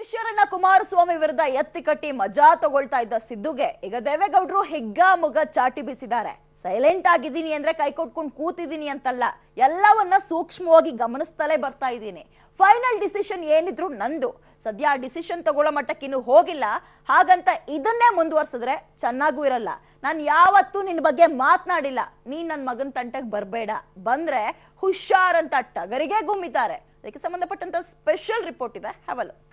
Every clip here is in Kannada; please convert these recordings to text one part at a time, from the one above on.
ಶಿಷ್ಯರನ್ನ ಕುಮಾರಸ್ವಾಮಿ ವಿರುದ್ಧ ಎತ್ತಿ ಕಟ್ಟಿ ಮಜಾ ತಗೊಳ್ತಾ ಇದ್ದ ಸಿದ್ದುಗೆ ಈಗ ದೇವೇಗೌಡರು ಹೆಗ್ಗ ಮುಗ ಚಾಟಿ ಬೀಸಿದ್ದಾರೆ ಸೈಲೆಂಟ್ ಆಗಿದ್ದೀನಿ ಅಂದ್ರೆ ಕೈ ಕೊಟ್ಕೊಂಡು ಕೂತಿದ್ದೀನಿ ಅಂತಲ್ಲ ಎಲ್ಲವನ್ನ ಸೂಕ್ಷ್ಮವಾಗಿ ಗಮನಿಸ್ತಲೇ ಬರ್ತಾ ಇದ್ದೀನಿ ಫೈನಲ್ ಡಿಸಿಷನ್ ಏನಿದ್ರು ನಂದು ಸದ್ಯ ಆ ಡಿಸಿಷನ್ ತಗೊಳ್ಳೋ ಮಟ್ಟಕ್ಕೆ ಇನ್ನು ಹೋಗಿಲ್ಲ ಹಾಗಂತ ಇದನ್ನೇ ಮುಂದುವರ್ಸಿದ್ರೆ ಚೆನ್ನಾಗೂ ಇರಲ್ಲ ನಾನು ಯಾವತ್ತೂ ನಿನ್ನ ಬಗ್ಗೆ ಮಾತನಾಡಿಲ್ಲ ನೀನ್ ನನ್ನ ಮಗನ ತಂಟೆಗೆ ಬರಬೇಡ ಬಂದ್ರೆ ಹುಷಾರ್ ಅಂತ ಟಗರಿಗೆ ಗುಮ್ಮಿತಾರೆ ಅದಕ್ಕೆ ಸಂಬಂಧಪಟ್ಟಂತ ಸ್ಪೆಷಲ್ ರಿಪೋರ್ಟ್ ಇದೆ ಹ್ಯಾವ್ ಅ ಲುಕ್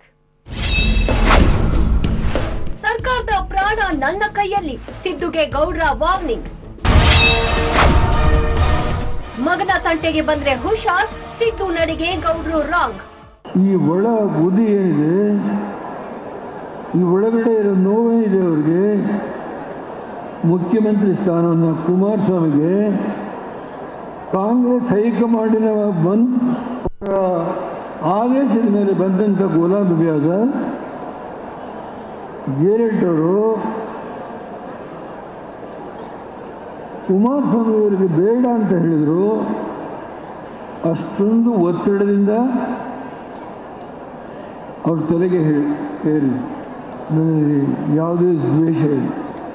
ಸರ್ಕಾರದ ಪ್ರಾಣ ನನ್ನ ಕೈಯಲ್ಲಿ ಸಿದ್ದುಗೆ ಗೌಡ್ರ ವಾರ್ನಿಂಗ್ ಮಗನ ತಂಟೆಗೆ ಬಂದ್ರೆ ಹುಷಾರ್ ಸಿದ್ದು ನಡೆಗೆ ಗೌಡ್ರು ರಾಂಗ್ ಈ ಒಳ ಬುದ್ಧಿ ಏನಿದೆ ಈ ಒಳಗಡೆ ಇರೋ ನೋವೇನಿದೆ ಅವ್ರಿಗೆ ಮುಖ್ಯಮಂತ್ರಿ ಸ್ಥಾನವನ್ನು ಕುಮಾರಸ್ವಾಮಿಗೆ ಕಾಂಗ್ರೆಸ್ ಹೈಕಮಾಂಡಿನ ಬಂದ್ ಅವರ ಆದೇಶದ ಮೇಲೆ ಬಂದಂಥ ಗುಲಾಬಿಯಾದ ಗೇರೆಟ್ಟವರು ಕುಮಾರಸ್ವಾಮಿ ಅವರಿಗೆ ಬೇಡ ಅಂತ ಹೇಳಿದರು ಅಷ್ಟೊಂದು ಒತ್ತಡದಿಂದ ಅವ್ರ ತಲೆಗೆ ಹೇ- ಹೇರಿ ನನಗೆ ಯಾವುದೇ ದ್ವೇಷ ಇಲ್ಲ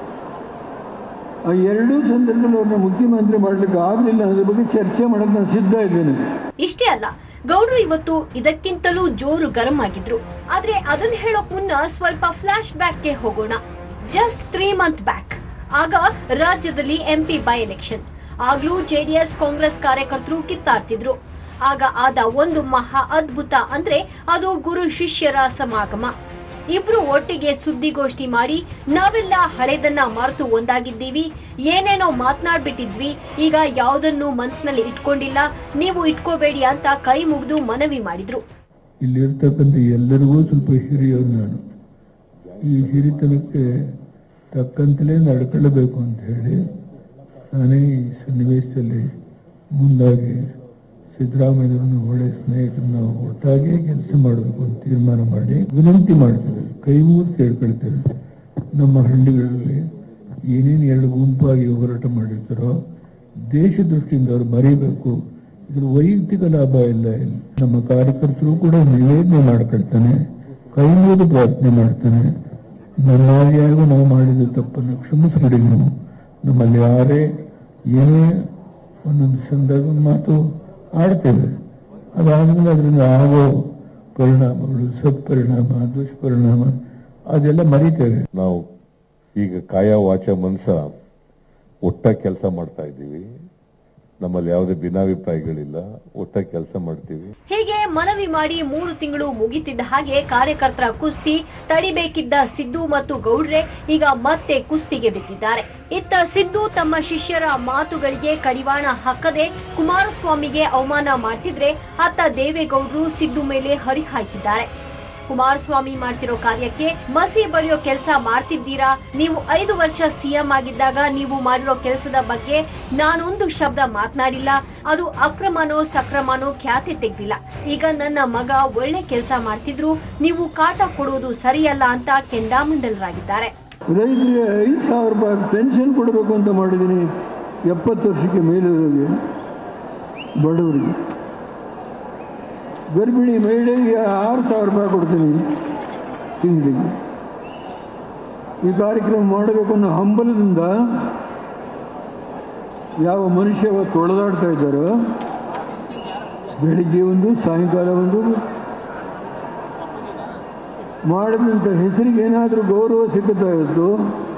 ಆ ಎರಡೂ ಸಂದರ್ಭದಲ್ಲಿ ಅವ್ರನ್ನ ಮುಖ್ಯಮಂತ್ರಿ ಮಾಡಲಿಕ್ಕೆ ಆಗಲಿಲ್ಲ ಅದ್ರ ಬಗ್ಗೆ ಚರ್ಚೆ ಮಾಡಕ್ಕೆ ನಾನು ಸಿದ್ಧ ಇದ್ದೇನೆ ಇಷ್ಟೇ ಅಲ್ಲ ಗೌಡ್ರು ಇವತ್ತು ಇದಕ್ಕಿಂತಲೂ ಜೋರು ಗರಂ ಆಗಿದ್ರು ಆದ್ರೆ ಅದನ್ನ ಹೇಳೋಕ್ ಮುನ್ನ ಸ್ವಲ್ಪ ಫ್ಲಾಶ್ ಬ್ಯಾಕ್ಗೆ ಹೋಗೋಣ ಜಸ್ಟ್ ತ್ರೀ ಮಂತ್ ಬ್ಯಾಕ್ ಆಗ ರಾಜ್ಯದಲ್ಲಿ ಎಂಪಿ ಬೈ ಎಲೆಕ್ಷನ್ ಆಗ್ಲೂ ಜೆಡಿಎಸ್ ಕಾಂಗ್ರೆಸ್ ಕಾರ್ಯಕರ್ತರು ಕಿತ್ತಾಡ್ತಿದ್ರು ಆಗ ಆದ ಒಂದು ಮಹಾ ಅದ್ಭುತ ಅಂದ್ರೆ ಅದು ಗುರು ಶಿಷ್ಯರ ಸಮಾಗಮ ಇಬ್ರು ಒಟ್ಟಿಗೆ ಸುದ್ದಿಗೋಷ್ಠಿ ಮಾಡಿ ನಾವೆಲ್ಲ ಹಳೆದನ್ನ ಮರೆತು ಒಂದಾಗಿದ್ದೀವಿ ಏನೇನೋ ಮಾತನಾಡ್ಬಿಟ್ಟಿದ್ವಿ ಈಗ ಯಾವುದನ್ನು ಮನಸ್ಸಿನಲ್ಲಿ ಇಟ್ಕೊಂಡಿಲ್ಲ ನೀವು ಇಟ್ಕೋಬೇಡಿ ಅಂತ ಕೈ ಮುಗಿದು ಮನವಿ ಮಾಡಿದ್ರು ಇಲ್ಲಿರ್ತಕ್ಕಂಥ ಎಲ್ಲರಿಗೂ ಸ್ವಲ್ಪ ಹಿರಿಯರು ನಾನು ಈ ಹಿರಿತನಕ್ಕೆ ತಕ್ಕಂತಲೇ ನಡ್ಕೊಳ್ಳಬೇಕು ಅಂತ ಹೇಳಿ ನಾನೇ ಈ ಸನ್ನಿವೇಶದಲ್ಲಿ ಮುಂದಾಗಿ ಸಿದ್ದರಾಮಯ್ಯರನ್ನು ಒಳ್ಳೆ ಸ್ನೇಹಿತರನ್ನ ಒಟ್ಟಾಗಿ ಕೆಲಸ ಮಾಡಬೇಕು ಅಂತ ತೀರ್ಮಾನ ಮಾಡಿ ವಿನಂತಿ ಮಾಡ್ತೇವೆ ಕೈ ಮುಗಿದು ಕೇಳ್ಕೊಳ್ತೇವೆ ನಮ್ಮ ಹಳ್ಳಿಗಳಲ್ಲಿ ಏನೇನು ಎರಡು ಗುಂಪಾಗಿ ಹೋರಾಟ ಮಾಡಿರ್ತಾರೋ ದೇಶ ದೃಷ್ಟಿಯಿಂದ ಅವ್ರು ಮರಿಬೇಕು ಇದ್ರ ವೈಯಕ್ತಿಕ ಲಾಭ ಇಲ್ಲ ಇಲ್ಲಿ ನಮ್ಮ ಕಾರ್ಯಕರ್ತರು ಕೂಡ ನಿವೇದನೆ ಮಾಡ್ಕೊಳ್ತಾನೆ ಕೈ ಮುಗಿದು ಪ್ರಾರ್ಥನೆ ಮಾಡ್ತಾನೆ ನನ್ನಾದಿಯಾಗೂ ನಾವು ಮಾಡಿದ ತಪ್ಪನ್ನು ಕ್ಷಮಿಸ್ಬಿಡಿ ನೀವು ನಮ್ಮಲ್ಲಿ ಯಾರೇ ಏನೇ ಒಂದೊಂದು ಸಂದರ್ಭ ಮಾತು ಆಡ್ತೇವೆ ಅದಾದ್ಮೇಲೆ ಅದರಿಂದ ಆಗೋ ಪರಿಣಾಮಗಳು ಸತ್ಪರಿಣಾಮ ದುಷ್ಪರಿಣಾಮ ಅದೆಲ್ಲ ಮರಿತೇವೆ ನಾವು ಈಗ ಕಾಯ ವಾಚ ಮನಸ ಒಟ್ಟಾಗಿ ಕೆಲಸ ಮಾಡ್ತಾ ಇದ್ದೀವಿ ನಮ್ಮಲ್ಲಿ ಯಾವುದೇ ಭಿನ್ನಾಭಿಪ್ರಾಯಗಳಿಲ್ಲ ಒಟ್ಟಾಗಿ ಕೆಲಸ ಮಾಡ್ತೀವಿ ಹೀಗೆ ಮನವಿ ಮಾಡಿ ಮೂರು ತಿಂಗಳು ಮುಗಿತಿದ್ದ ಹಾಗೆ ಕಾರ್ಯಕರ್ತರ ಕುಸ್ತಿ ತಡಿಬೇಕಿದ್ದ ಸಿದ್ದು ಮತ್ತು ಗೌಡ್ರೆ ಈಗ ಮತ್ತೆ ಕುಸ್ತಿಗೆ ಬಿದ್ದಿದ್ದಾರೆ ಇತ್ತ ಸಿದ್ದು ತಮ್ಮ ಶಿಷ್ಯರ ಮಾತುಗಳಿಗೆ ಕಡಿವಾಣ ಹಾಕದೆ ಕುಮಾರಸ್ವಾಮಿಗೆ ಅವಮಾನ ಮಾಡ್ತಿದ್ರೆ ಅತ್ತ ದೇವೇಗೌಡರು ಸಿದ್ದು ಮೇಲೆ ಹರಿಹಾಯ್ತಿದ್ದಾರೆ ಕುಮಾರಸ್ವಾಮಿ ಮಾಡ್ತಿರೋ ಕಾರ್ಯಕ್ಕೆ ಮಸಿ ಬಳಿಯೋ ಕೆಲಸ ಮಾಡ್ತಿದ್ದೀರಾ ನೀವು ಐದು ವರ್ಷ ಸಿಎಂ ಆಗಿದ್ದಾಗ ನೀವು ಮಾಡಿರೋ ಕೆಲಸದ ಬಗ್ಗೆ ನಾನೊಂದು ಶಬ್ದ ಮಾತನಾಡಿಲ್ಲ ಅದು ಅಕ್ರಮನೋ ಸಕ್ರಮನೋ ಖ್ಯಾತಿ ತೆಗ್ದಿಲ್ಲ ಈಗ ನನ್ನ ಮಗ ಒಳ್ಳೆ ಕೆಲಸ ಮಾಡ್ತಿದ್ರು ನೀವು ಕಾಟ ಕೊಡೋದು ಸರಿಯಲ್ಲ ಅಂತ ಕೆಂಡಾಮಂಡಲರಾಗಿದ್ದಾರೆ ರೈತರಿಗೆ ಐದು ಸಾವಿರ ರೂಪಾಯಿ ಪೆನ್ಷನ್ ಕೊಡಬೇಕು ಅಂತ ಮಾಡಿದ್ದೀನಿ ಎಪ್ಪತ್ತು ವರ್ಷಕ್ಕೆ ಮೇಲಿರೋರಿಗೆ ಬಡವರಿಗೆ ಗರ್ಭಿಣಿ ಮಹಿಳೆಗೆ ಆರು ಸಾವಿರ ರೂಪಾಯಿ ಕೊಡ್ತೀನಿ ತಿಂಗಳಿಗೆ ಈ ಕಾರ್ಯಕ್ರಮ ಮಾಡಬೇಕು ಅನ್ನೋ ಹಂಬಲದಿಂದ ಯಾವ ಮನುಷ್ಯ ಅವತ್ತು ತೊಳೆದಾಡ್ತಾ ಇದ್ದಾರೋ ಬೆಳಿಗ್ಗೆ ಒಂದು ಸಾಯಂಕಾಲ ಒಂದು ಮಾಡಿದಂಥ ಹೆಸರಿಗೆ ಏನಾದರೂ ಗೌರವ ಸಿಗುತ್ತಾ ಇತ್ತು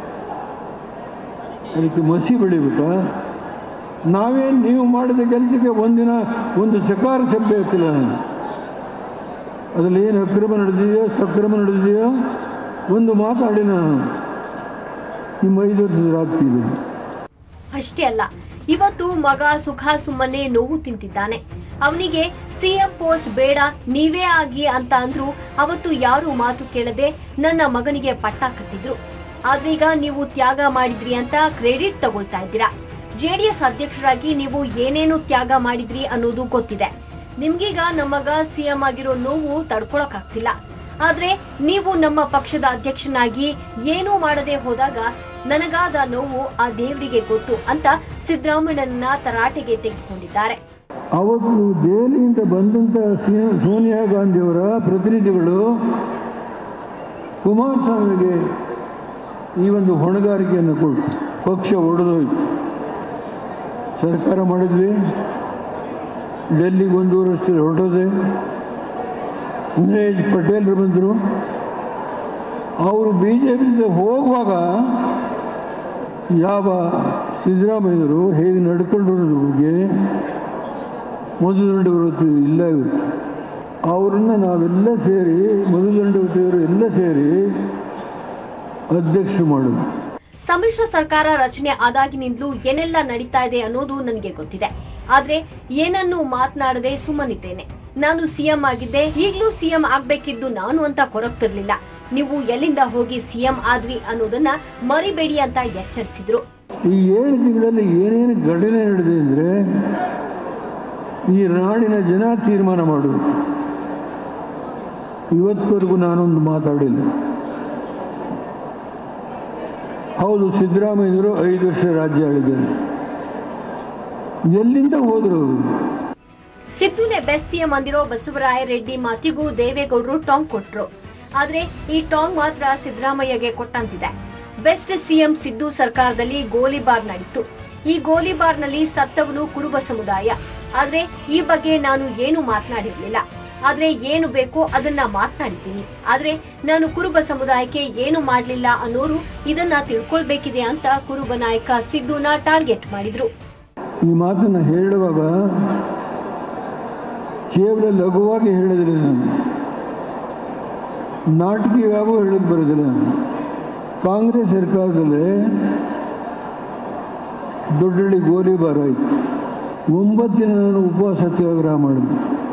ಅದಕ್ಕೆ ಮಸಿ ಬೆಳಿಬೇಕಾ ನಾವೇನು ನೀವು ಮಾಡಿದ ಕೆಲಸಕ್ಕೆ ಒಂದಿನ ಒಂದು ಸಕಾರ ಶಬ್ದ ಎತ್ತಿಲ್ಲ ನಾನು ಅದರಲ್ಲಿ ಏನು ಅಕ್ರಮ ನಡೆದಿದೆಯೋ ಸಕ್ರಮ ನಡೆದಿದೆಯೋ ಒಂದು ಮಾತಾಡಿ ನಾನು ನಿಮ್ಮ ಐದು ವರ್ಷದ ರಾತ್ರಿ ಅಷ್ಟೇ ಅಲ್ಲ ಇವತ್ತು ಮಗ ಸುಖ ಸುಮ್ಮನೆ ನೋವು ತಿಂತಿದ್ದಾನೆ ಅವನಿಗೆ ಸಿಎಂ ಪೋಸ್ಟ್ ಬೇಡ ನೀವೇ ಆಗಿ ಅಂತ ಅಂದ್ರು ಅವತ್ತು ಯಾರು ಮಾತು ಕೇಳದೆ ನನ್ನ ಮಗನಿಗೆ ಪಟ್ಟ ಕಟ್ಟಿದ್ರು ಆದ್ರೀಗ ನೀವು ತ್ಯಾಗ ಮಾಡಿದ್ರಿ ಅಂತ ಕ್ರೆಡಿಟ್ ತಗೊಳ್ತಾ ಇದ್ದೀರಾ ಜೆಡಿಎಸ್ ಅಧ್ಯಕ್ಷರಾಗಿ ನೀವು ಏನೇನು ತ್ಯಾಗ ಮಾಡಿದ್ರಿ ಅನ್ನೋದು ಗೊತ್ತಿದೆ ನಿಮ್ಗೀಗ ನಮ್ಮಗ ಸಿಎಂ ಆಗಿರೋ ನೋವು ತಡ್ಕೊಳಕ್ಕಾಗ್ತಿಲ್ಲ ಆದ್ರೆ ನೀವು ನಮ್ಮ ಪಕ್ಷದ ಅಧ್ಯಕ್ಷನಾಗಿ ಏನೂ ಮಾಡದೆ ಹೋದಾಗ ನನಗಾದ ನೋವು ಆ ದೇವರಿಗೆ ಗೊತ್ತು ಅಂತ ಸಿದ್ದರಾಮಯ್ಯನನ್ನ ತರಾಟೆಗೆ ತೆಗೆದುಕೊಂಡಿದ್ದಾರೆ ಅವತ್ತು ದೆಹಲಿಯಿಂದ ಬಂದಂಥ ಸಿ- ಸೋನಿಯಾ ಗಾಂಧಿಯವರ ಪ್ರತಿನಿಧಿಗಳು ಕುಮಾರಸ್ವಾಮಿಗೆ ಈ ಒಂದು ಹೊಣೆಗಾರಿಕೆಯನ್ನು ಕೊಟ್ಟು ಪಕ್ಷ ಒಡೆದೋಯ್ತು ಸರ್ಕಾರ ಮಾಡಿದ್ವಿ ಡೆಲ್ಲಿಗೆ ಒಂದೂವರೆ ವರ್ಷದಲ್ಲಿ ಹೊರಟೋದೆ ದಿನೇಶ್ ಪಟೇಲ್ರು ಬಂದರು ಅವರು ಬಿ ಜೆ ಪಿಯಿಂದ ಹೋಗುವಾಗ ಯಾವ ಸಿದ್ದರಾಮಯ್ಯವರು ಹೇಗೆ ನಡ್ಕೊಂಡ್ರು ಅನ್ನೋದ್ರ ಬಗ್ಗೆ ಮಧುದಂಡವರತಿ ಇಲ್ಲ ಇವರು ಅವರನ್ನು ನಾವೆಲ್ಲ ಸೇರಿ ಮಧುದಂಡವತಿಯವರು ಎಲ್ಲ ಸೇರಿ ಅಧ್ಯಕ್ಷರು ಮಾಡೋದು ಸಮ್ಮಿಶ್ರ ಸರ್ಕಾರ ರಚನೆ ಆದಾಗಿನಿಂದಲೂ ಏನೆಲ್ಲ ನಡೀತಾ ಇದೆ ಅನ್ನೋದು ನನಗೆ ಗೊತ್ತಿದೆ ಆದ್ರೆ ಏನನ್ನೂ ಮಾತನಾಡದೆ ಸುಮ್ಮನಿದ್ದೇನೆ ನಾನು ಸಿಎಂ ಆಗಿದ್ದೆ ಈಗ್ಲೂ ಸಿಎಂ ಆಗ್ಬೇಕಿದ್ದು ನಾನು ಅಂತ ಕೊರಗ್ತಿರ್ಲಿಲ್ಲ ನೀವು ಎಲ್ಲಿಂದ ಹೋಗಿ ಸಿಎಂ ಆದ್ರಿ ಅನ್ನೋದನ್ನ ಮರಿಬೇಡಿ ಅಂತ ಎಚ್ಚರಿಸಿದ್ರು ಈ ಏಳು ತಿಂಗಳಲ್ಲಿ ಏನೇನು ಘಟನೆ ನಡೆದಿದೆ ಅಂದರೆ ಈ ನಾಡಿನ ಜನ ತೀರ್ಮಾನ ಮಾಡೋದು ಇವತ್ತವರೆಗೂ ನಾನೊಂದು ಮಾತಾಡಿಲ್ಲ ಹೌದು ಸಿದ್ದರಾಮಯ್ಯವರು ಐದು ವರ್ಷ ರಾಜ್ಯ ಆಳಿದ್ದಾರೆ ಎಲ್ಲಿಂದ ಹೋದ್ರು ಅವರು ಸಿದ್ದುನೇ ಬೆಸ್ಟ್ ಸಿಎಂ ಅಂದಿರೋ ಬಸವರಾಯ ರೆಡ್ಡಿ ಮಾತಿಗೂ ದೇವೇಗೌಡರು ಟಾಂಗ್ ಕೊಟ್ರು ಆದ್ರೆ ಈ ಟಾಂಗ್ ಮಾತ್ರ ಸಿದ್ದರಾಮಯ್ಯಗೆ ಕೊಟ್ಟಂತಿದೆ ಬೆಸ್ಟ್ ಸಿಎಂ ಸಿದ್ದು ಸರ್ಕಾರದಲ್ಲಿ ಗೋಲಿಬಾರ್ ನಡೀತು ಈ ಗೋಲಿಬಾರ್ನಲ್ಲಿ ಸತ್ತವನು ಕುರುಬ ಸಮುದಾಯ ಆದ್ರೆ ಈ ಬಗ್ಗೆ ನಾನು ಏನು ಮಾತನಾಡಿರ್ಲಿಲ್ಲ ಆದ್ರೆ ಏನು ಬೇಕೋ ಅದನ್ನ ಮಾತನಾಡಿದ್ದೀನಿ ಆದ್ರೆ ನಾನು ಕುರುಬ ಸಮುದಾಯಕ್ಕೆ ಏನು ಮಾಡ್ಲಿಲ್ಲ ಅನ್ನೋರು ಇದನ್ನ ತಿಳ್ಕೊಳ್ಬೇಕಿದೆ ಅಂತ ಕುರುಬ ನಾಯಕ ಸಿದ್ದುನ ಟಾರ್ಗೆಟ್ ಮಾಡಿದ್ರು ಈ ಮಾತನ್ನು ಹೇಳುವಾಗ ಕೇವಲ ಲಘುವಾಗಿ ಹೇಳಿದ್ರೆ ನಾನು ನಾಟಕೀಯವಾಗೂ ಹೇಳಕ್ಕೆ ಬರೋದಿಲ್ಲ ನಾನು. ಕಾಂಗ್ರೆಸ್ ಸರ್ಕಾರದಲ್ಲಿ ದೊಡ್ಡಳ್ಳಿ ಗೋಲಿಬಾರ್ ಆಯಿತು ಒಂಬತ್ತು ದಿನ ನಾನು ಉಪವಾಸ ಸತ್ಯಾಗ್ರಹ ಮಾಡಿದೆ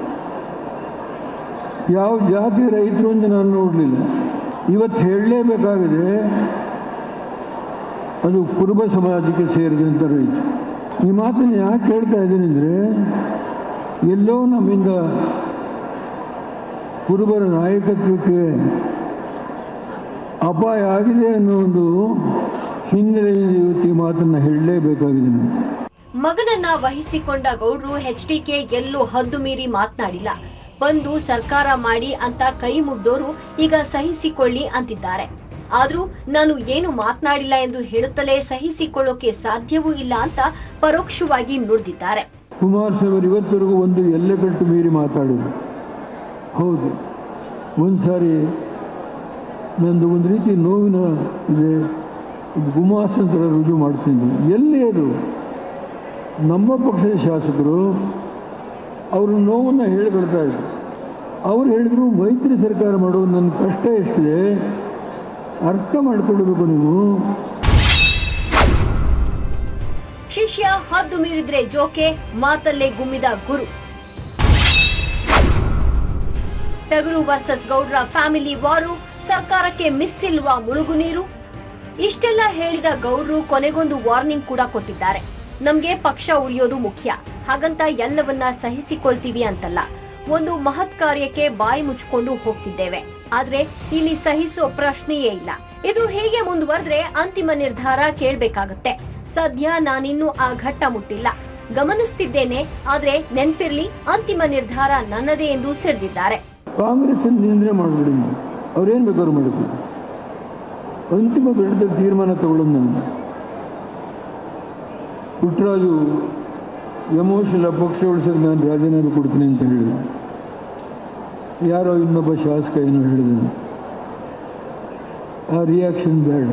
ಯಾವ ಜಾತಿ ರೈತರು ಅಂತ ನಾನು ನೋಡಲಿಲ್ಲ ಇವತ್ತು ಹೇಳಲೇಬೇಕಾಗಿದೆ ಅದು ಕುರುಬ ಸಮಾಜಕ್ಕೆ ಸೇರಿದಂಥ ರೈತ ಈ ಮಾತನ್ನು ಯಾಕೆ ಹೇಳ್ತಾ ಇದ್ದೀನಿ ಅಂದರೆ ಎಲ್ಲೋ ನಮ್ಮಿಂದ ಕುರುಬರ ನಾಯಕತ್ವಕ್ಕೆ ಅಪಾಯ ಆಗಿದೆ ಅನ್ನೋ ಒಂದು ಹಿನ್ನೆಲೆಯಲ್ಲಿ ಇವತ್ತು ಈ ಮಾತನ್ನು ಹೇಳಲೇಬೇಕಾಗಿದೆ ನಾವು ಮಗನನ್ನ ವಹಿಸಿಕೊಂಡ ಗೌಡ್ರು ಎಚ್ಡಿಕೆ ಎಲ್ಲೂ ಹದ್ದು ಮೀರಿ ಮಾತನಾಡಿಲ್ಲ ಬಂದು ಸರ್ಕಾರ ಮಾಡಿ ಅಂತ ಕೈ ಮುಗ್ದೋರು ಈಗ ಸಹಿಸಿಕೊಳ್ಳಿ ಅಂತಿದ್ದಾರೆ ಆದ್ರೂ ನಾನು ಏನು ಮಾತನಾಡಿಲ್ಲ ಎಂದು ಹೇಳುತ್ತಲೇ ಸಹಿಸಿಕೊಳ್ಳೋಕೆ ಸಾಧ್ಯವೂ ಇಲ್ಲ ಅಂತ ಪರೋಕ್ಷವಾಗಿ ನುಡಿದಿದ್ದಾರೆ ಕುಮಾರಸ್ವಾಮಿ ಅವರು ಇವತ್ತವರೆಗೂ ಒಂದು ಎಲ್ಲೆ ಕಟ್ಟು ಮೀರಿ ಮಾತಾಡೋದು ಹೌದು ಒಂದು ಸಾರಿ ನಂದು ಒಂದು ರೀತಿ ನೋವಿನ ಇದೆ ಗುಮಾಸಂತರ ರುಜು ಮಾಡ್ತೀನಿ ಎಲ್ಲಿ ಅದು ನಮ್ಮ ಪಕ್ಷದ ಶಾಸಕರು ಅವರು ನೋವನ್ನು ಹೇಳಿಬಿಡ್ತಾ ಇದ್ರು ಅವ್ರು ಹೇಳಿದ್ರು ಮೈತ್ರಿ ಸರ್ಕಾರ ಮಾಡೋದು ನನ್ನ ಕಷ್ಟ ಎಷ್ಟಿದೆ ಅರ್ಥ ಮಾಡ್ಕೊಳ್ಬೇಕು ನೀವು ಶಿಷ್ಯ ಹದ್ದು ಮೀರಿದ್ರೆ ಜೋಕೆ ಮಾತಲ್ಲೇ ಗುಮ್ಮಿದ ಗುರು ಟಗರು ವರ್ಸಸ್ ಗೌಡ್ರ ಫ್ಯಾಮಿಲಿ ವಾರು ಸರ್ಕಾರಕ್ಕೆ ಮಿಸ್ ಇಲ್ವಾ ಮುಳುಗು ನೀರು ಇಷ್ಟೆಲ್ಲ ಹೇಳಿದ ಗೌಡ್ರು ಕೊನೆಗೊಂದು ವಾರ್ನಿಂಗ್ ಕೂಡ ಕೊಟ್ಟಿದ್ದಾರೆ ನಮ್ಗೆ ಪಕ್ಷ ಉಳಿಯೋದು ಮುಖ್ಯ ಹಾಗಂತ ಎಲ್ಲವನ್ನ ಸಹಿಸಿಕೊಳ್ತೀವಿ ಅಂತಲ್ಲ ಒಂದು ಮಹತ್ ಕಾರ್ಯಕ್ಕೆ ಬಾಯಿ ಮುಚ್ಕೊಂಡು ಹೋಗ್ತಿದ್ದೇವೆ ಆದ್ರೆ ಇಲ್ಲಿ ಸಹಿಸೋ ಪ್ರಶ್ನೆಯೇ ಇಲ್ಲ ಇದು ಹೀಗೆ ಮುಂದುವರೆದ್ರೆ ಅಂತಿಮ ನಿರ್ಧಾರ ಕೇಳ್ಬೇಕಾಗತ್ತೆ ಸದ್ಯ ನಾನಿನ್ನೂ ಆ ಘಟ್ಟ ಮುಟ್ಟಿಲ್ಲ ಗಮನಿಸ್ತಿದ್ದೇನೆ ಆದ್ರೆ ನೆನ್ಪಿರ್ಲಿ ಅಂತಿಮ ನಿರ್ಧಾರ ನನ್ನದೇ ಎಂದು ಸಿಡಿದಿದ್ದಾರೆ ಕಾಂಗ್ರೆಸ್ ನಿಂದನೆ ಮಾಡಿಬಿಡಿ ನೀವು ಅವ್ರೇನು ಬೇಕಾದ್ರು ಮಾಡಬೇಕು ಅಂತಿಮ ಘಟ್ಟದ ತೀರ್ಮಾನ ತಗೊಳ್ಳೋದು ನಾನು ಪುಟ್ಟರಾಜು ಎಮೋಷನಲ್ ಪಕ್ಷ ಉಳಿಸೋದು ನಾನು ರಾಜೀನಾಮೆ ಕೊಡ್ತೀನಿ ಅಂತ ಹೇಳಿದೆ ಯಾರೋ ಇನ್ನೊಬ್ಬ ಶಾಸಕ ಏನೋ ಹೇಳಿದನು ಆ ರಿಯಾಕ್ಷನ್ ಬೇಡ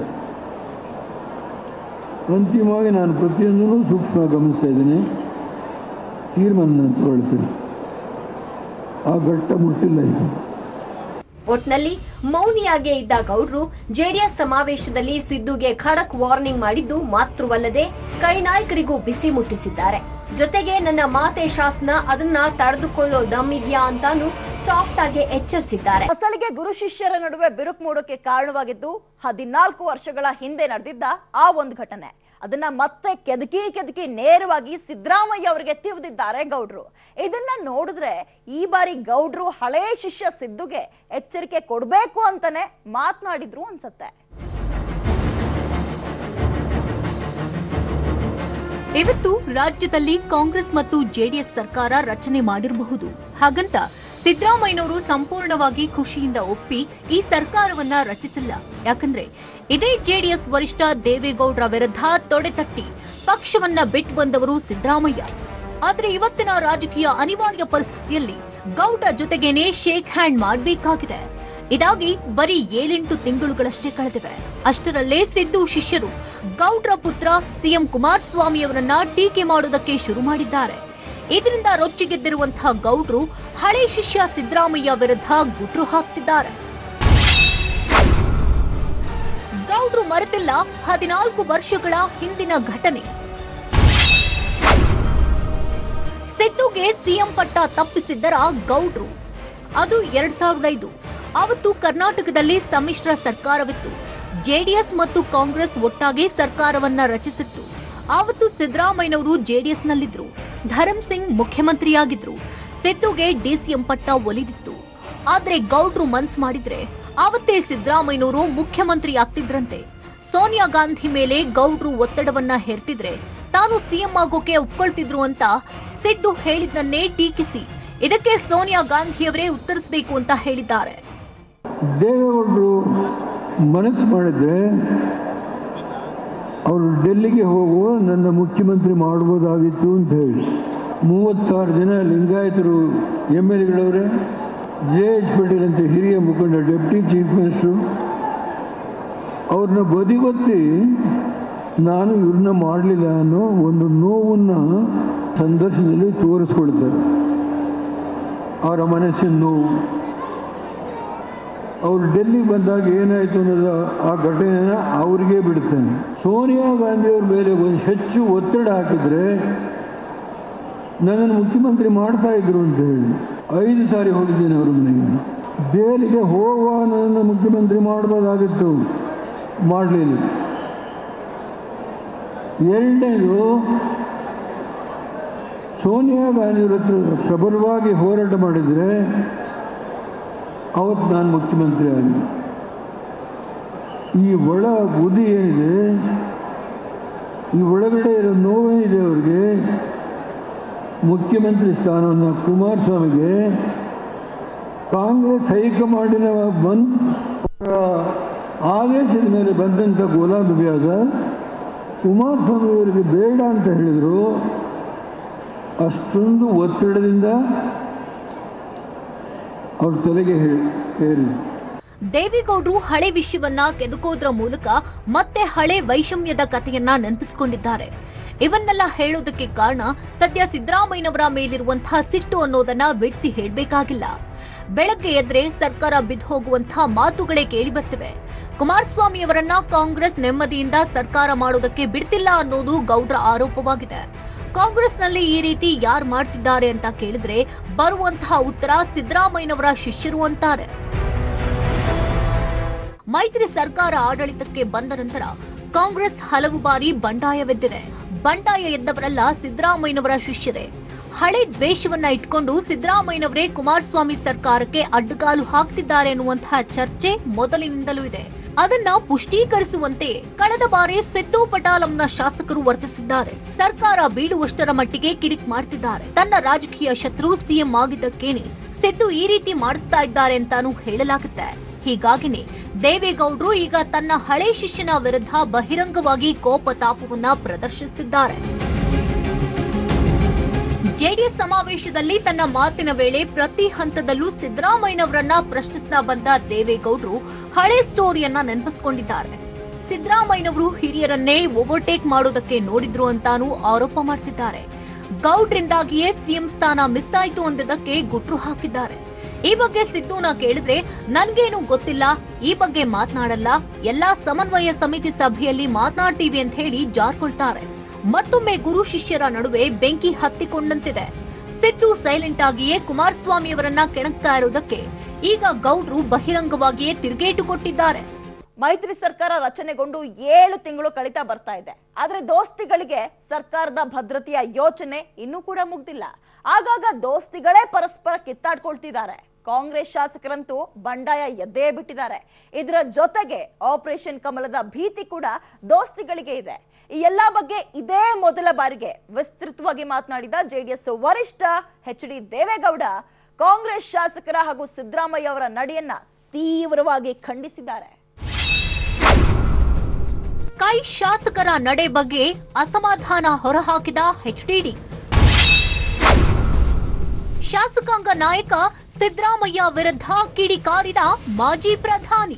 ಅಂತಿಮವಾಗಿ ನಾನು ಪ್ರತಿಯೊಂದನ್ನು ಸೂಕ್ಷ್ಮ ಗಮನಿಸ್ತಾ ಇದ್ದೀನಿ ತೀರ್ಮಾನ ನಾನು ತಗೊಳ್ತೀನಿ ಆ ಘಟ್ಟ ಮುಟ್ಟಿಲ್ಲ ಇದು ಒಟ್ನಲ್ಲಿ ಮೌನಿಯಾಗೇ ಇದ್ದ ಗೌಡ್ರು ಜೆಡಿಎಸ್ ಸಮಾವೇಶದಲ್ಲಿ ಸಿದ್ದುಗೆ ಖಡಕ್ ವಾರ್ನಿಂಗ್ ಮಾಡಿದ್ದು ಮಾತ್ರವಲ್ಲದೆ ಕೈ ನಾಯಕರಿಗೂ ಬಿಸಿ ಮುಟ್ಟಿಸಿದ್ದಾರೆ ಜೊತೆಗೆ ನನ್ನ ಮಾತೆ ಶಾಸನ ಅದನ್ನ ತಡೆದುಕೊಳ್ಳೋ ದಮ್ ಇದ್ಯಾ ಅಂತಾನು ಸಾಫ್ಟ್ ಆಗಿ ಎಚ್ಚರಿಸಿದ್ದಾರೆ ಅಸಲಿಗೆ ಗುರು ಶಿಷ್ಯರ ನಡುವೆ ಬಿರುಕು ಮೂಡೋಕೆ ಕಾರಣವಾಗಿದ್ದು ಹದಿನಾಲ್ಕು ವರ್ಷಗಳ ಹಿಂದೆ ನಡೆದಿದ್ದ ಆ ಒಂದು ಘಟನೆ ಅದನ್ನ ಮತ್ತೆ ಕೆದಕಿ ಕೆದಕಿ ನೇರವಾಗಿ ಸಿದ್ದರಾಮಯ್ಯ ಅವರಿಗೆ ತಿವಿದಿದ್ದಾರೆ ಗೌಡ್ರು ಇದನ್ನ ನೋಡಿದ್ರೆ ಈ ಬಾರಿ ಗೌಡ್ರು ಹಳೇ ಶಿಷ್ಯ ಸಿದ್ದುಗೆ ಎಚ್ಚರಿಕೆ ಕೊಡ್ಬೇಕು ಅಂತಾನೆ ಮಾತನಾಡಿದ್ರು ಅನ್ಸತ್ತೆ ಇವತ್ತು ರಾಜ್ಯದಲ್ಲಿ ಕಾಂಗ್ರೆಸ್ ಮತ್ತು ಜೆಡಿಎಸ್ ಸರ್ಕಾರ ರಚನೆ ಮಾಡಿರಬಹುದು ಹಾಗಂತ ಸಿದ್ದರಾಮಯ್ಯನವರು ಸಂಪೂರ್ಣವಾಗಿ ಖುಷಿಯಿಂದ ಒಪ್ಪಿ ಈ ಸರ್ಕಾರವನ್ನ ರಚಿಸಿಲ್ಲ ಯಾಕಂದ್ರೆ ಇದೇ ಜೆಡಿಎಸ್ ವರಿಷ್ಠ ದೇವೇಗೌಡರ ವಿರುದ್ಧ ತೊಡೆತಟ್ಟಿ ಪಕ್ಷವನ್ನ ಬಿಟ್ಟು ಬಂದವರು ಸಿದ್ದರಾಮಯ್ಯ ಆದ್ರೆ ಇವತ್ತಿನ ರಾಜಕೀಯ ಅನಿವಾರ್ಯ ಪರಿಸ್ಥಿತಿಯಲ್ಲಿ ಗೌಡ ಜೊತೆಗೇನೆ ಶೇಕ್ ಹ್ಯಾಂಡ್ ಮಾಡಬೇಕಾಗಿದೆ ಇದಾಗಿ ಬರೀ ಏಳೆಂಟು ತಿಂಗಳುಗಳಷ್ಟೇ ಕಳೆದಿವೆ ಅಷ್ಟರಲ್ಲೇ ಸಿದ್ದು ಶಿಷ್ಯರು ಗೌಡ್ರ ಪುತ್ರ ಸಿಎಂ ಕುಮಾರಸ್ವಾಮಿ ಅವರನ್ನ ಟೀಕೆ ಮಾಡುವುದಕ್ಕೆ ಶುರು ಮಾಡಿದ್ದಾರೆ ಇದರಿಂದ ರೊಚ್ಚಿಗೆದ್ದಿರುವಂತಹ ಗೌಡ್ರು ಹಳೆ ಶಿಷ್ಯ ಸಿದ್ದರಾಮಯ್ಯ ವಿರುದ್ಧ ಗುಟ್ರು ಹಾಕ್ತಿದ್ದಾರೆ ಗೌಡ್ರು ಮರೆತಿಲ್ಲ ಹದಿನಾಲ್ಕು ವರ್ಷಗಳ ಹಿಂದಿನ ಘಟನೆ ಸಿದ್ದುಗೆ ಸಿಎಂ ಪಟ್ಟ ತಪ್ಪಿಸಿದ್ದರ ಗೌಡ್ರು ಅದು ಎರಡ್ ಸಾವಿರದ ಐದು ಅವತ್ತು ಕರ್ನಾಟಕದಲ್ಲಿ ಸಮ್ಮಿಶ್ರ ಸರ್ಕಾರವಿತ್ತು ಜೆಡಿಎಸ್ ಮತ್ತು ಕಾಂಗ್ರೆಸ್ ಒಟ್ಟಾಗಿ ಸರ್ಕಾರವನ್ನ ರಚಿಸಿತ್ತು ಆವತ್ತು ಸಿದ್ದರಾಮಯ್ಯನವರು ಜೆಡಿಎಸ್ನಲ್ಲಿದ್ರು ಧರಮ್ ಸಿಂಗ್ ಮುಖ್ಯಮಂತ್ರಿಯಾಗಿದ್ರು ಸಿದ್ದುಗೆ ಡಿಸಿಎಂ ಪಟ್ಟ ಒಲಿದಿತ್ತು ಆದ್ರೆ ಗೌಡ್ರು ಮನ್ಸ್ ಮಾಡಿದ್ರೆ ಆವತ್ತೇ ಸಿದ್ದರಾಮಯ್ಯನವರು ಮುಖ್ಯಮಂತ್ರಿ ಆಗ್ತಿದ್ರಂತೆ ಸೋನಿಯಾ ಗಾಂಧಿ ಮೇಲೆ ಗೌಡ್ರು ಒತ್ತಡವನ್ನ ಹೇರ್ತಿದ್ರೆ ತಾನು ಸಿಎಂ ಆಗೋಕೆ ಒಪ್ಕೊಳ್ತಿದ್ರು ಅಂತ ಸಿದ್ದು ಹೇಳಿದ್ದನ್ನೇ ಟೀಕಿಸಿ ಇದಕ್ಕೆ ಸೋನಿಯಾ ಗಾಂಧಿಯವರೇ ಉತ್ತರಿಸಬೇಕು ಅಂತ ಹೇಳಿದ್ದಾರೆ ದೇವೇಗೌಡರು ಮನಸ್ಸು ಮಾಡಿದ್ರೆ ಅವರು ಡೆಲ್ಲಿಗೆ ಹೋಗುವ ನನ್ನ ಮುಖ್ಯಮಂತ್ರಿ ಮಾಡ್ಬೋದಾಗಿತ್ತು ಅಂತ ಹೇಳಿ ಮೂವತ್ತಾರು ಜನ ಲಿಂಗಾಯತರು ಎಮ್ ಎಲ್ ಎಗಳವರೇ ಜೆ ಎಚ್ ಪಟೇಲ್ ಅಂತ ಹಿರಿಯ ಮುಖಂಡ ಡೆಪ್ಟಿ ಚೀಫ್ ಮಿನಿಸ್ಟ್ರು ಅವ್ರನ್ನ ಬದಿಗೊತ್ತಿ ನಾನು ಇವ್ರನ್ನ ಮಾಡಲಿಲ್ಲ ಅನ್ನೋ ಒಂದು ನೋವನ್ನು ಸಂದರ್ಶನದಲ್ಲಿ ತೋರಿಸ್ಕೊಳ್ತಾರೆ ಅವರ ಮನಸ್ಸಿನ ನೋವು ಅವ್ರು ಡೆಲ್ಲಿಗೆ ಬಂದಾಗ ಏನಾಯ್ತು ಅನ್ನೋದು ಆ ಘಟನೆನ ಅವ್ರಿಗೆ ಬಿಡ್ತೇನೆ ಸೋನಿಯಾ ಗಾಂಧಿಯವ್ರ ಮೇಲೆ ಒಂದು ಹೆಚ್ಚು ಒತ್ತಡ ಹಾಕಿದ್ರೆ ನನ್ನನ್ನು ಮುಖ್ಯಮಂತ್ರಿ ಮಾಡ್ತಾ ಇದ್ರು ಅಂತ ಹೇಳಿ ಐದು ಸಾರಿ ಹೋಗಿದ್ದೇನೆ ಅವ್ರ ಮನೆಗೆ ದೆಹಲಿಗೆ ಹೋಗುವ ನನ್ನನ್ನು ಮುಖ್ಯಮಂತ್ರಿ ಮಾಡ್ಬೋದಾಗಿತ್ತು ಮಾಡಲಿಲ್ಲ ಎರಡನೇದು ಸೋನಿಯಾ ಗಾಂಧಿಯವ್ರ ಹತ್ರ ಪ್ರಬಲವಾಗಿ ಹೋರಾಟ ಮಾಡಿದರೆ ಅವತ್ತು ನಾನು ಮುಖ್ಯಮಂತ್ರಿ ಆಗಿ ಈ ಒಳ ಬುದ್ಧಿ ಏನಿದೆ ಈ ಒಳಗಡೆ ಇರೋ ನೋವೇನಿದೆ ಅವ್ರಿಗೆ ಮುಖ್ಯಮಂತ್ರಿ ಸ್ಥಾನವನ್ನು ಕುಮಾರಸ್ವಾಮಿಗೆ ಕಾಂಗ್ರೆಸ್ ಹೈಕಮಾಂಡಿನ ಬಂದ್ ಅವರ ಆದೇಶದ ಮೇಲೆ ಬಂದಂಥ ಗೋಲಾಂ ನಬಿ ಆಜಾದ್ ಕುಮಾರಸ್ವಾಮಿ ಅವರಿಗೆ ಬೇಡ ಅಂತ ಹೇಳಿದರು ಅಷ್ಟೊಂದು ಒತ್ತಡದಿಂದ ಅವ್ರ ತಲೆಗೆ ಹೇ- ಏರಿದೆ ದೇವೇಗೌಡರು ಹಳೆ ವಿಷಯವನ್ನ ಕೆದಕೋದ್ರ ಮೂಲಕ ಮತ್ತೆ ಹಳೆ ವೈಷಮ್ಯದ ಕಥೆಯನ್ನ ನೆನಪಿಸಿಕೊಂಡಿದ್ದಾರೆ ಇವನ್ನೆಲ್ಲ ಹೇಳೋದಕ್ಕೆ ಕಾರಣ ಸದ್ಯ ಸಿದ್ದರಾಮಯ್ಯನವರ ಮೇಲಿರುವಂತಹ ಸಿಟ್ಟು ಅನ್ನೋದನ್ನ ಬಿಡಿಸಿ ಹೇಳಬೇಕಾಗಿಲ್ಲ ಬೆಳಗ್ಗೆ ಎದ್ರೆ ಸರ್ಕಾರ ಬಿದ್ದು ಹೋಗುವಂತಹ ಮಾತುಗಳೇ ಕೇಳಿ ಬರ್ತಿವೆ ಕುಮಾರಸ್ವಾಮಿ ಅವರನ್ನ ಕಾಂಗ್ರೆಸ್ ನೆಮ್ಮದಿಯಿಂದ ಸರ್ಕಾರ ಮಾಡೋದಕ್ಕೆ ಬಿಡ್ತಿಲ್ಲ ಅನ್ನೋದು ಗೌಡ್ರ ಆರೋಪವಾಗಿದೆ ಕಾಂಗ್ರೆಸ್ನಲ್ಲಿ ಈ ರೀತಿ ಯಾರು ಮಾಡ್ತಿದ್ದಾರೆ ಅಂತ ಕೇಳಿದ್ರೆ ಬರುವಂತಹ ಉತ್ತರ ಸಿದ್ದರಾಮಯ್ಯನವರ ಶಿಷ್ಯರು ಅಂತಾರೆ ಮೈತ್ರಿ ಸರ್ಕಾರ ಆಡಳಿತಕ್ಕೆ ಬಂದ ನಂತರ ಕಾಂಗ್ರೆಸ್ ಹಲವು ಬಾರಿ ಬಂಡಾಯವೆದ್ದಿದೆ ಬಂಡಾಯ ಎದ್ದವರೆಲ್ಲ ಸಿದ್ದರಾಮಯ್ಯನವರ ಶಿಷ್ಯರೇ ಹಳೆ ದ್ವೇಷವನ್ನ ಇಟ್ಕೊಂಡು ಸಿದ್ದರಾಮಯ್ಯನವರೇ ಕುಮಾರಸ್ವಾಮಿ ಸರ್ಕಾರಕ್ಕೆ ಅಡ್ಡಗಾಲು ಹಾಕ್ತಿದ್ದಾರೆ ಎನ್ನುವಂತಹ ಚರ್ಚೆ ಮೊದಲಿನಿಂದಲೂ ಇದೆ ಅದನ್ನ ಪುಷ್ಟೀಕರಿಸುವಂತೆ ಕಳೆದ ಬಾರಿ ಸಿದ್ದು ಪಟಾಲಂನ ಶಾಸಕರು ವರ್ತಿಸಿದ್ದಾರೆ ಸರ್ಕಾರ ಬೀಳುವಷ್ಟರ ಮಟ್ಟಿಗೆ ಕಿರಿಕ್ ಮಾಡ್ತಿದ್ದಾರೆ ತನ್ನ ರಾಜಕೀಯ ಶತ್ರು ಸಿಎಂ ಆಗಿದ್ದಕ್ಕೇನೆ ಸಿದ್ದು ಈ ರೀತಿ ಮಾಡಿಸ್ತಾ ಇದ್ದಾರೆ ಅಂತಾನೂ ಹೇಳಲಾಗುತ್ತೆ ಹೀಗಾಗಿನೇ ದೇವೇಗೌಡರು ಈಗ ತನ್ನ ಹಳೆ ಶಿಷ್ಯನ ವಿರುದ್ಧ ಬಹಿರಂಗವಾಗಿ ಕೋಪ ತಾಪವನ್ನ ಪ್ರದರ್ಶಿಸುತ್ತಿದ್ದಾರೆ ಜೆಡಿಎಸ್ ಸಮಾವೇಶದಲ್ಲಿ ತನ್ನ ಮಾತಿನ ವೇಳೆ ಪ್ರತಿ ಹಂತದಲ್ಲೂ ಸಿದ್ದರಾಮಯ್ಯನವರನ್ನ ಪ್ರಶ್ನಿಸ್ತಾ ಬಂದ ದೇವೇಗೌಡರು ಹಳೆ ಸ್ಟೋರಿಯನ್ನ ನೆನಪಿಸಿಕೊಂಡಿದ್ದಾರೆ ಸಿದ್ದರಾಮಯ್ಯನವರು ಹಿರಿಯರನ್ನೇ ಓವರ್ಟೇಕ್ ಮಾಡೋದಕ್ಕೆ ನೋಡಿದ್ರು ಅಂತಾನೂ ಆರೋಪ ಮಾಡ್ತಿದ್ದಾರೆ ಗೌಡ್ರಿಂದಾಗಿಯೇ ಸಿಎಂ ಸ್ಥಾನ ಮಿಸ್ ಆಯ್ತು ಅಂದಿದ್ದಕ್ಕೆ ಗುಟ್ರು ಹಾಕಿದ್ದಾರೆ ಈ ಬಗ್ಗೆ ಸಿದ್ದುನ ಕೇಳಿದ್ರೆ ನನ್ಗೇನು ಗೊತ್ತಿಲ್ಲ ಈ ಬಗ್ಗೆ ಮಾತನಾಡಲ್ಲ ಎಲ್ಲಾ ಸಮನ್ವಯ ಸಮಿತಿ ಸಭೆಯಲ್ಲಿ ಮಾತನಾಡ್ತೀವಿ ಅಂತ ಹೇಳಿ ಜಾರ್ಕೊಳ್ತಾರೆ ಮತ್ತೊಮ್ಮೆ ಗುರು ಶಿಷ್ಯರ ನಡುವೆ ಬೆಂಕಿ ಹತ್ತಿಕೊಂಡಂತಿದೆ ಸಿದ್ದು ಸೈಲೆಂಟ್ ಆಗಿಯೇ ಕುಮಾರಸ್ವಾಮಿಯವರನ್ನ ಕೆಣಕ್ತಾ ಇರೋದಕ್ಕೆ ಈಗ ಗೌಡ್ರು ಬಹಿರಂಗವಾಗಿಯೇ ತಿರುಗೇಟು ಕೊಟ್ಟಿದ್ದಾರೆ ಮೈತ್ರಿ ಸರ್ಕಾರ ರಚನೆಗೊಂಡು ಏಳು ತಿಂಗಳು ಕಳೀತಾ ಬರ್ತಾ ಇದೆ ಆದ್ರೆ ದೋಸ್ತಿಗಳಿಗೆ ಸರ್ಕಾರದ ಭದ್ರತೆಯ ಯೋಚನೆ ಇನ್ನೂ ಕೂಡ ಮುಗ್ದಿಲ್ಲ ಆಗಾಗ ದೋಸ್ತಿಗಳೇ ಪರಸ್ಪರ ಕಿತ್ತಾಡ್ಕೊಳ್ತಿದ್ದಾರೆ ಕಾಂಗ್ರೆಸ್ ಶಾಸಕರಂತೂ ಬಂಡಾಯ ಎದ್ದೇ ಬಿಟ್ಟಿದ್ದಾರೆ ಇದರ ಜೊತೆಗೆ ಆಪರೇಷನ್ ಕಮಲದ ಭೀತಿ ಕೂಡ ದೋಸ್ತಿಗಳಿಗೆ ಇದೆ ಈ ಎಲ್ಲಾ ಬಗ್ಗೆ ಇದೇ ಮೊದಲ ಬಾರಿಗೆ ವಿಸ್ತೃತವಾಗಿ ಮಾತನಾಡಿದ ಜೆಡಿಎಸ್ ವರಿಷ್ಠ ಎಚ್ ಡಿ ದೇವೇಗೌಡ ಕಾಂಗ್ರೆಸ್ ಶಾಸಕರ ಹಾಗೂ ಸಿದ್ದರಾಮಯ್ಯ ಅವರ ನಡೆಯನ್ನ ತೀವ್ರವಾಗಿ ಖಂಡಿಸಿದ್ದಾರೆ ಕೈ ಶಾಸಕರ ನಡೆ ಬಗ್ಗೆ ಅಸಮಾಧಾನ ಹೊರಹಾಕಿದ ಎಚ್ಡಿಡಿ ಶಾಸಕಾಂಗ ನಾಯಕ ಸಿದ್ದರಾಮಯ್ಯ ವಿರುದ್ಧ ಕಿಡಿಕಾರಿದ ಮಾಜಿ ಪ್ರಧಾನಿ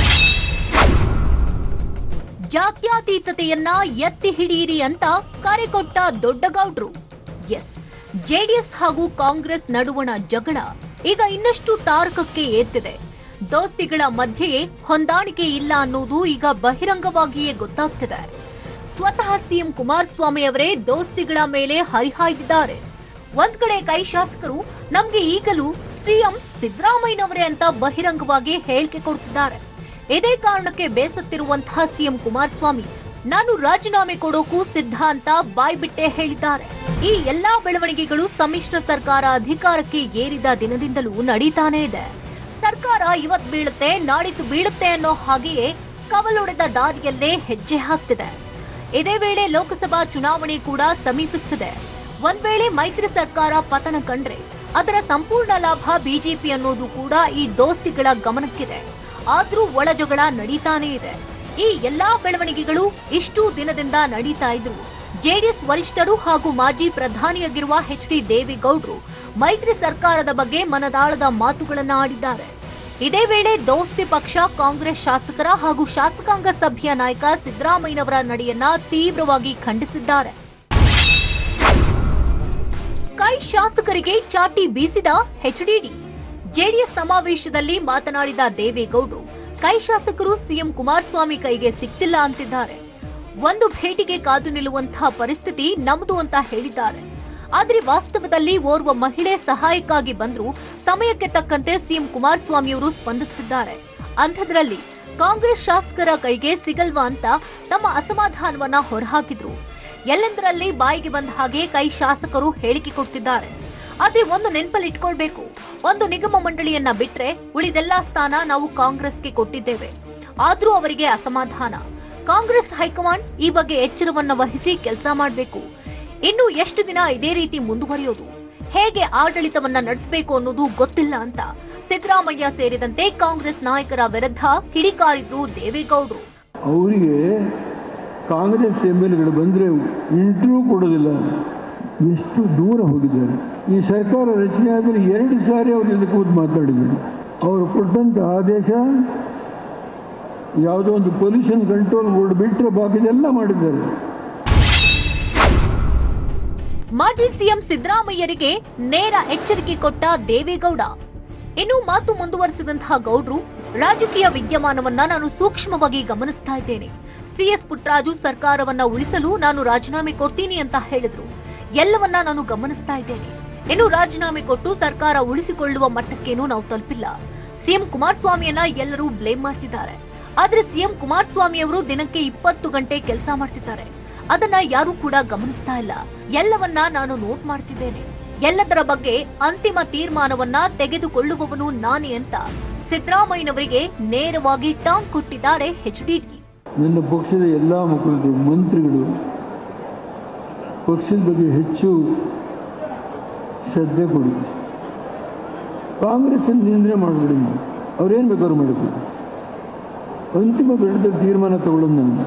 ಜಾತ್ಯತೀತತೆಯನ್ನ ಎತ್ತಿ ಹಿಡಿಯಿರಿ ಅಂತ ಕರೆ ಕೊಟ್ಟ ದೊಡ್ಡಗೌಡ್ರು ಎಸ್ ಜೆಡಿಎಸ್ ಹಾಗೂ ಕಾಂಗ್ರೆಸ್ ನಡುವಣ ಜಗಳ ಈಗ ಇನ್ನಷ್ಟು ತಾರಕಕ್ಕೆ ಏರ್ತಿದೆ ದೋಸ್ತಿಗಳ ಮಧ್ಯೆಯೇ ಹೊಂದಾಣಿಕೆ ಇಲ್ಲ ಅನ್ನೋದು ಈಗ ಬಹಿರಂಗವಾಗಿಯೇ ಗೊತ್ತಾಗ್ತಿದೆ ಸ್ವತಃ ಸಿಎಂ ಕುಮಾರಸ್ವಾಮಿ ಅವರೇ ದೋಸ್ತಿಗಳ ಮೇಲೆ ಹರಿಹಾಯ್ದಿದ್ದಾರೆ ಒಂದ್ ಕಡೆ ಕೈ ಶಾಸಕರು ನಮ್ಗೆ ಈಗಲೂ ಸಿಎಂ ಸಿದ್ದರಾಮಯ್ಯನವರೇ ಅಂತ ಬಹಿರಂಗವಾಗಿ ಹೇಳಿಕೆ ಕೊಡ್ತಿದ್ದಾರೆ ಇದೇ ಕಾರಣಕ್ಕೆ ಬೇಸತ್ತಿರುವಂತಹ ಸಿಎಂ ಕುಮಾರಸ್ವಾಮಿ ನಾನು ರಾಜೀನಾಮೆ ಕೊಡೋಕು ಸಿದ್ಧ ಅಂತ ಬಾಯ್ಬಿಟ್ಟೆ ಹೇಳಿದ್ದಾರೆ ಈ ಎಲ್ಲಾ ಬೆಳವಣಿಗೆಗಳು ಸಮ್ಮಿಶ್ರ ಸರ್ಕಾರ ಅಧಿಕಾರಕ್ಕೆ ಏರಿದ ದಿನದಿಂದಲೂ ನಡೀತಾನೆ ಇದೆ ಸರ್ಕಾರ ಇವತ್ ಬೀಳುತ್ತೆ ನಾಡಿದ್ದು ಬೀಳುತ್ತೆ ಅನ್ನೋ ಹಾಗೆಯೇ ಕವಲೊಡೆದ ದಾರಿಯಲ್ಲೇ ಹೆಜ್ಜೆ ಹಾಕ್ತಿದೆ ಇದೇ ವೇಳೆ ಲೋಕಸಭಾ ಚುನಾವಣೆ ಕೂಡ ಸಮೀಪಿಸುತ್ತಿದೆ ಒಂದ್ ವೇಳೆ ಮೈತ್ರಿ ಸರ್ಕಾರ ಪತನ ಕಂಡ್ರೆ ಅದರ ಸಂಪೂರ್ಣ ಲಾಭ ಬಿಜೆಪಿ ಅನ್ನೋದು ಕೂಡ ಈ ದೋಸ್ತಿಗಳ ಗಮನಕ್ಕಿದೆ ಆದ್ರೂ ಒಳಜಗಳ ನಡೀತಾನೆ ಇದೆ ಈ ಎಲ್ಲಾ ಬೆಳವಣಿಗೆಗಳು ಇಷ್ಟು ದಿನದಿಂದ ನಡೀತಾ ಇದ್ರು ಜೆಡಿಎಸ್ ವರಿಷ್ಠರು ಹಾಗೂ ಮಾಜಿ ಪ್ರಧಾನಿಯಾಗಿರುವ ಎಚ್ ಡಿ ದೇವೇಗೌಡರು ಮೈತ್ರಿ ಸರ್ಕಾರದ ಬಗ್ಗೆ ಮನದಾಳದ ಮಾತುಗಳನ್ನ ಆಡಿದ್ದಾರೆ ಇದೇ ವೇಳೆ ದೋಸ್ತಿ ಪಕ್ಷ ಕಾಂಗ್ರೆಸ್ ಶಾಸಕರ ಹಾಗೂ ಶಾಸಕಾಂಗ ಸಭೆಯ ನಾಯಕ ಸಿದ್ದರಾಮಯ್ಯನವರ ನಡೆಯನ್ನ ತೀವ್ರವಾಗಿ ಖಂಡಿಸಿದ್ದಾರೆ ಕೈ ಶಾಸಕರಿಗೆ ಚಾಟಿ ಬೀಸಿದ ಎಚ್ಡಿಡಿ ಜೆಡಿಎಸ್ ಸಮಾವೇಶದಲ್ಲಿ ಮಾತನಾಡಿದ ದೇವೇಗೌಡರು ಕೈ ಶಾಸಕರು ಸಿಎಂ ಕುಮಾರಸ್ವಾಮಿ ಕೈಗೆ ಸಿಕ್ತಿಲ್ಲ ಅಂತಿದ್ದಾರೆ ಒಂದು ಭೇಟಿಗೆ ಕಾದು ನಿಲ್ಲುವಂತಹ ಪರಿಸ್ಥಿತಿ ನಮ್ದು ಅಂತ ಹೇಳಿದ್ದಾರೆ ಆದ್ರೆ ವಾಸ್ತವದಲ್ಲಿ ಓರ್ವ ಮಹಿಳೆ ಸಹಾಯಕ್ಕಾಗಿ ಬಂದ್ರು ಸಮಯಕ್ಕೆ ತಕ್ಕಂತೆ ಸಿಎಂ ಕುಮಾರಸ್ವಾಮಿ ಅವರು ಸ್ಪಂದಿಸುತ್ತಿದ್ದಾರೆ ಅಂಥದ್ರಲ್ಲಿ ಕಾಂಗ್ರೆಸ್ ಶಾಸಕರ ಕೈಗೆ ಸಿಗಲ್ವಾ ಅಂತ ತಮ್ಮ ಅಸಮಾಧಾನವನ್ನ ಹೊರಹಾಕಿದ್ರು ಎಲ್ಲೆಂದರಲ್ಲಿ ಬಾಯಿಗೆ ಬಂದ ಹಾಗೆ ಕೈ ಶಾಸಕರು ಹೇಳಿಕೆ ಕೊಡ್ತಿದ್ದಾರೆ ಆದ್ರೆ ಒಂದು ನೆನಪಲ್ಲಿ ಇಟ್ಕೊಳ್ಬೇಕು ಒಂದು ನಿಗಮ ಮಂಡಳಿಯನ್ನ ಬಿಟ್ರೆ ಉಳಿದೆಲ್ಲಾ ಸ್ಥಾನ ನಾವು ಕಾಂಗ್ರೆಸ್ಗೆ ಕೊಟ್ಟಿದ್ದೇವೆ ಆದ್ರೂ ಅವರಿಗೆ ಅಸಮಾಧಾನ ಕಾಂಗ್ರೆಸ್ ಹೈಕಮಾಂಡ್ ಈ ಬಗ್ಗೆ ಎಚ್ಚರವನ್ನ ವಹಿಸಿ ಕೆಲಸ ಮಾಡಬೇಕು ಇನ್ನು ಎಷ್ಟು ದಿನ ಇದೇ ರೀತಿ ಮುಂದುವರಿಯೋದು ಹೇಗೆ ಆಡಳಿತವನ್ನ ನಡೆಸಬೇಕು ಅನ್ನೋದು ಗೊತ್ತಿಲ್ಲ ಅಂತ ಸಿದ್ದರಾಮಯ್ಯ ಸೇರಿದಂತೆ ಕಾಂಗ್ರೆಸ್ ನಾಯಕರ ವಿರುದ್ಧ ಕಿಡಿಕಾರಿದ್ರು ದೇವೇಗೌಡರು ಅವರಿಗೆ ಕಾಂಗ್ರೆಸ್ ಎಮ್ ಎಲ್ ಎಗಳು ಬಂದರೆ ಇಂಟರ್ವ್ಯೂ ಕೊಡೋದಿಲ್ಲ ಎಷ್ಟು ದೂರ ಹೋಗಿದ್ದಾರೆ ಈ ಸರ್ಕಾರ ರಚನೆ ಆದರೆ ಎರಡು ಸಾರಿ ಅವ್ರ ಜೊತೆ ಕೂತು ಮಾತಾಡಿದ್ರು ಅವರು ಕೊಟ್ಟಂಥ ಆದೇಶ ಯಾವುದೋ ಒಂದು ಪೊಲ್ಯೂಷನ್ ಕಂಟ್ರೋಲ್ ಬೋರ್ಡ್ ಬಿಟ್ಟರೆ ಬಾಕಿದೆಲ್ಲ ಮಾಡಿದ್ದಾರೆ ಮಾಜಿ ಸಿಎಂ ಸಿದ್ದರಾಮಯ್ಯರಿಗೆ ನೇರ ಎಚ್ಚರಿಕೆ ಕೊಟ್ಟ ದೇವೇಗೌಡ ಇನ್ನು ಮಾತು ಮುಂದುವರೆಸಿದಂತಹ ಗೌಡ್ರು ರಾಜಕೀಯ ವಿದ್ಯಮಾನವನ್ನ ನಾನು ಸೂಕ್ಷ್ಮವಾಗಿ ಗಮನಿಸ್ತಾ ಇದ್ದೇನೆ ಸಿಎಸ್ ಪುಟ್ಟರಾಜು ಸರ್ಕಾರವನ್ನ ಉಳಿಸಲು ನಾನು ರಾಜೀನಾಮೆ ಕೊಡ್ತೀನಿ ಅಂತ ಹೇಳಿದ್ರು ಎಲ್ಲವನ್ನ ನಾನು ಗಮನಿಸ್ತಾ ಇದ್ದೇನೆ ಇನ್ನು ರಾಜೀನಾಮೆ ಕೊಟ್ಟು ಸರ್ಕಾರ ಉಳಿಸಿಕೊಳ್ಳುವ ಮಟ್ಟಕ್ಕೇನೂ ನಾವು ತಲುಪಿಲ್ಲ ಸಿಎಂ ಕುಮಾರಸ್ವಾಮಿಯನ್ನ ಎಲ್ಲರೂ ಬ್ಲೇಮ್ ಮಾಡ್ತಿದ್ದಾರೆ ಆದ್ರೆ ಸಿಎಂ ಕುಮಾರಸ್ವಾಮಿ ಅವರು ದಿನಕ್ಕೆ ಇಪ್ಪತ್ತು ಗಂಟೆ ಕೆಲಸ ಮಾಡ್ತಿದ್ದಾರೆ ಅದನ್ನ ಯಾರು ಕೂಡ ಗಮನಿಸ್ತಾ ಇಲ್ಲ ಎಲ್ಲವನ್ನ ನಾನು ನೋಟ್ ಮಾಡ್ತಿದ್ದೇನೆ ಎಲ್ಲದರ ಬಗ್ಗೆ ಅಂತಿಮ ತೀರ್ಮಾನವನ್ನ ತೆಗೆದುಕೊಳ್ಳುವವನು ನಾನೇ ಅಂತ ಸಿದ್ದರಾಮಯ್ಯನವರಿಗೆ ನೇರವಾಗಿ ಟಾಂಗ್ ಕೊಟ್ಟಿದ್ದಾರೆ ಎಚ್ಡಿಡಿ ನನ್ನ ಪಕ್ಷದ ಎಲ್ಲ ಮುಖಂಡರು ಮಂತ್ರಿಗಳು ಪಕ್ಷದ ಬಗ್ಗೆ ಹೆಚ್ಚು ಶ್ರದ್ಧೆ ಕೊಡಿ ಕಾಂಗ್ರೆಸ್ ನಿಂದನೆ ಮಾಡಬೇಡಿ ಅವ್ರೇನು ಬೇಕಾದ್ರೂ ಮಾಡಬೇಕು ಅಂತಿಮ ಗಣಿತ ತೀರ್ಮಾನ ತಗೊಳ್ಳೋದು ನಾನು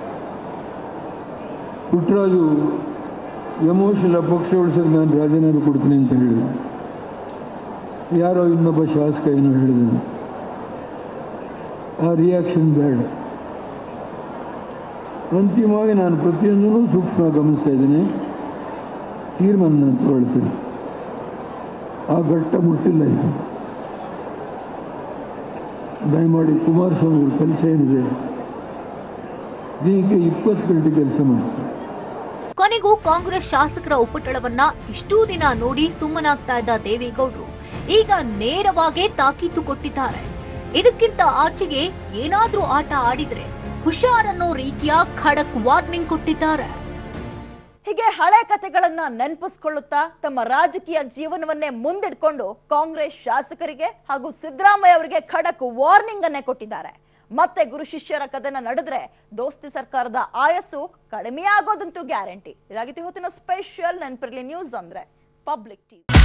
ಪುಟ್ಟರಾಜು ಎಮೋಷನಲ್ ಪಕ್ಷ ಉಳಿಸೋದು ನಾನು ರಾಜೀನಾಮೆ ಕೊಡ್ತೀನಿ ಅಂತ ಹೇಳಿದ್ರು ಯಾರೋ ಇನ್ನೊಬ್ಬ ಶಾಸಕ ಏನೋ ಹೇಳಿದನು ಆ ರಿಯಾಕ್ಷನ್ ಬೇಡ ಅಂತಿಮವಾಗಿ ನಾನು ಪ್ರತಿಯೊಂದನ್ನು ಸೂಕ್ಷ್ಮ ಗಮನಿಸ್ತಾ ಇದ್ದೇನೆ ತೀರ್ಮಾನ ನಾನು ತಗೊಳ್ತೀನಿ ಆ ಘಟ್ಟ ಮುಟ್ಟಿಲ್ಲ ಇದು ದಯಮಾಡಿ ಕುಮಾರಸ್ವಾಮಿ ಅವ್ರ ಕೆಲಸ ಏನಿದೆ ದಿನಕ್ಕೆ ಇಪ್ಪತ್ತು ಗಂಟೆ ಕೆಲಸ ಮಾಡ್ತಾರೆ ಕೊನೆಗೂ ಕಾಂಗ್ರೆಸ್ ಶಾಸಕರ ಉಪಟಳವನ್ನ ಇಷ್ಟೂ ದಿನ ನೋಡಿ ಸುಮ್ಮನಾಗ್ತಾ ಇದ್ದ ದೇವೇಗೌಡರು ಈಗ ನೇರವಾಗೇ ತಾಕೀತು ಕೊಟ್ಟಿದ್ದಾರೆ ಇದಕ್ಕಿಂತ ಆಚೆಗೆ ಏನಾದ್ರೂ ಆಟ ಆಡಿದ್ರೆ ಹುಷಾರನ್ನೋ ರೀತಿಯ ಖಡಕ್ ವಾರ್ನಿಂಗ್ ಕೊಟ್ಟಿದ್ದಾರೆ ಹೀಗೆ ಹಳೆ ಕಥೆಗಳನ್ನ ನೆನಪಿಸ್ಕೊಳ್ಳುತ್ತಾ ತಮ್ಮ ರಾಜಕೀಯ ಜೀವನವನ್ನೇ ಮುಂದಿಟ್ಕೊಂಡು ಕಾಂಗ್ರೆಸ್ ಶಾಸಕರಿಗೆ ಹಾಗೂ ಸಿದ್ದರಾಮಯ್ಯ ಅವರಿಗೆ ಖಡಕ್ ವಾರ್ನಿಂಗ್ ಅನ್ನೇ ಕೊಟ್ಟಿದ್ದಾರೆ ಮತ್ತೆ ಗುರು ಶಿಷ್ಯರ ಕದನ ನಡೆದ್ರೆ ದೋಸ್ತಿ ಸರ್ಕಾರದ ಆಯಸ್ಸು ಕಡಿಮೆ ಆಗೋದಂತೂ ಗ್ಯಾರಂಟಿ ಇದಾಗಿತ್ತು ಇವತ್ತಿನ ಸ್ಪೆಷಲ್ ನೆನಪಿರ್ಲಿ ನ್ಯೂಸ್ ಅಂದ್ರೆ ಪಬ್ಲಿಕ್ ಟಿವಿ